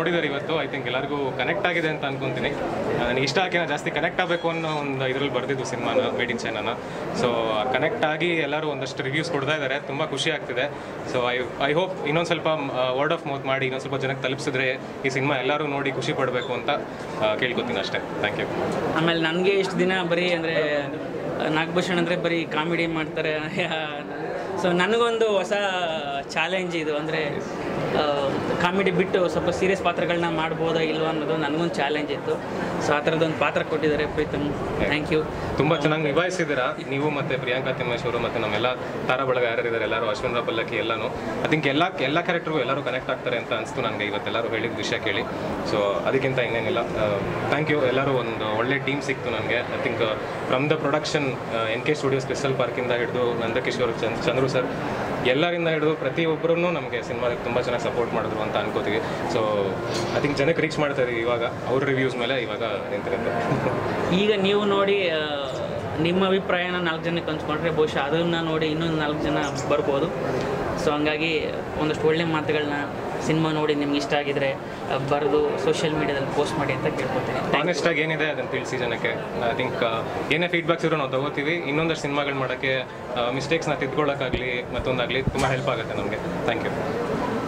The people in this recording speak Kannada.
ನೋಡಿದ್ದಾರೆ ಇವತ್ತು ಐ ಥಿಂಕ್ ಎಲ್ಲರಿಗೂ ಕನೆಕ್ಟ್ ಆಗಿದೆ ಅಂತ ಅನ್ಕೊಂತೀನಿ ನನಗೆ ಇಷ್ಟ ಆಗಿ ಜಾಸ್ತಿ ಕನೆಕ್ಟ್ ಆಗಬೇಕು ಅನ್ನೋ ಒಂದು ಇದರಲ್ಲಿ ಬರ್ದಿದ್ದು ಸಿನಿಮಾನ ಮೇಡ್ ಇನ್ ಚೈನಾನ ಸೊ ಕನೆಕ್ಟ್ ಆಗಿ ಎಲ್ಲರೂ ಒಂದಷ್ಟು ರಿವ್ಯೂಸ್ ಕೊಡ್ತಾ ಇದ್ದಾರೆ ತುಂಬ ಖುಷಿ ಆಗ್ತಿದೆ ಸೊ ಐ ಐ ಹೋಪ್ ಇನ್ನೊಂದು ಸ್ವಲ್ಪ ವರ್ಡ್ ಆಫ್ ಮೌತ್ ಮಾಡಿ ಇನ್ನೊಂದು ಸ್ವಲ್ಪ ಜನಕ್ಕೆ ತಲುಪಿಸಿದ್ರೆ ಈ ಸಿನಿಮಾ ಎಲ್ಲರೂ ನೋಡಿ ಖುಷಿ ಪಡಬೇಕು ಅಂತ ಆ, ಕೇಳ್ಕೊತೀನಿ ಅಷ್ಟೇ ಥ್ಯಾಂಕ್ ಯು ಆಮೇಲೆ ನನಗೆ ಇಷ್ಟು ದಿನ ಬರೀ ಅಂದರೆ ನಾಗಭೂಷಣ್ ಅಂದರೆ ಬರೀ ಕಾಮಿಡಿ ಮಾಡ್ತಾರೆ ಸೊ ನನಗೊಂದು ಹೊಸ ಚಾಲೆಂಜ್ ಇದು ಅಂದರೆ ಕಾಮಿಡಿ ಬಿಟ್ಟು ಸ್ವಲ್ಪ ಸೀರಿಯಸ್ ಪಾತ್ರಗಳನ್ನ ಮಾಡ್ಬೋದಾ ಇಲ್ವಾ ಅನ್ನೋದು ನನಗೊಂದು ಚಾಲೆಂಜ್ ಇತ್ತು ಸೊ ಆ ಥರದ್ದೊಂದು ಪಾತ್ರ ಕೊಟ್ಟಿದ್ದಾರೆ ಪ್ರೀತಮ್ ಥ್ಯಾಂಕ್ ಯು ತುಂಬ ಚೆನ್ನಾಗಿ ನಿಭಾಯಿಸಿದ್ದೀರಾ ನೀವು ಮತ್ತು ಪ್ರಿಯಾಂಕಾ ತಿಮ್ಮೇಶ್ವರು ಮತ್ತು ನಮ್ಮೆಲ್ಲ ತಾರಾ ಬಳಗ ಯಾರ್ಯಾರಿದ್ದಾರೆ ಎಲ್ಲರೂ ಅಶ್ವಿನ್ ರಾವ್ ಪಲ್ಲಕ್ಕಿ ಎಲ್ಲನೂ ಐ ಥಿಂಕ್ ಎಲ್ಲ ಎಲ್ಲ ಕ್ಯಾರೆಕ್ಟರ್ಗೂ ಎಲ್ಲರೂ ಕನೆಕ್ಟ್ ಆಗ್ತಾರೆ ಅಂತ ಅನಿಸ್ತು ನನಗೆ ಇವತ್ತೆಲ್ಲರೂ ಹೇಳಿದ ವಿಷಯ ಕೇಳಿ ಸೊ ಅದಕ್ಕಿಂತ ಇನ್ನೇನಿಲ್ಲ ಥ್ಯಾಂಕ್ ಯು ಎಲ್ಲರೂ ಒಂದು ಒಳ್ಳೆ ಟೀಮ್ ಸಿಕ್ತು ನನಗೆ I think from the production N K studios crystal ಪಾರ್ಕಿಂದ ಹಿಡಿದು ನಂದಕಿಶೋರ್ ಚಂದ್ ಚಂದ್ರು ಸರ್ ಎಲ್ಲರಿಂದ ಹಿಡಿದು ಪ್ರತಿಯೊಬ್ಬರೂ ನಮಗೆ ಸಿನಿಮಾಗೆ ತುಂಬ ಚೆನ್ನಾಗಿ ಸಪೋರ್ಟ್ ಮಾಡಿದ್ರು ಅಂತ ಅನ್ಕೋತೀವಿ ಸೊ ಐ ಥಿಂಕ್ ಜನಕ್ಕೆ ರೀಚ್ ಮಾಡ್ತಾ ಇದೀವಿ ಇವಾಗ ಅವ್ರ ರಿವ್ಯೂಸ್ ಮೇಲೆ ಇವಾಗ ನಿಂತಿರುತ್ತೆ ಈಗ ನೀವು ನೋಡಿ ಆ, ನಿಮ್ಮ ಅಭಿಪ್ರಾಯನ ನಾಲ್ಕು ಜನಕ್ಕೆ ಹಂಚ್ಕೊಂಡ್ರೆ ಬಹುಶಃ ಅದನ್ನು ನೋಡಿ ಇನ್ನೊಂದು ನಾಲ್ಕು ಜನ ಬರ್ಬೋದು ಸೊ ಹಂಗಾಗಿ ಒಂದಷ್ಟು ಒಳ್ಳೆ ಮಾತುಗಳನ್ನ ಸಿನಿಮಾ ನೋಡಿ ನಿಮ್ಗೆ ಇಷ್ಟ ಆಗಿದ್ರೆ ಬರೆದು ಸೋಷಿಯಲ್ ಮೀಡಿಯಾದಲ್ಲಿ ಪೋಸ್ಟ್ ಮಾಡಿ ಅಂತ ಕೇಳ್ಕೊತೀನಿ ಆನೆಸ್ಟ್ ಆಗಿ ಏನಿದೆ ಅದನ್ನು ತಿಳಿಸಿ ಜನಕ್ಕೆ ಐ ಥಿಂಕ್ ಏನೇ ಫೀಡ್ಬ್ಯಾಕ್ಸ್ ಇರೋ ನಾವು ತಗೋತೀವಿ ಇನ್ನೊಂದಷ್ಟು ಸಿನಿಮಾಗಳು ಮಾಡೋಕ್ಕೆ ಮಿಸ್ಟೇಕ್ಸ್ನ ತಿದ್ಕೊಳ್ಳೋಕ್ಕಾಗಲಿ ಮತ್ತೊಂದಾಗಲಿ ತುಂಬ ಹೆಲ್ಪ್ ಆಗುತ್ತೆ ನಮಗೆ ಥ್ಯಾಂಕ್ ಯು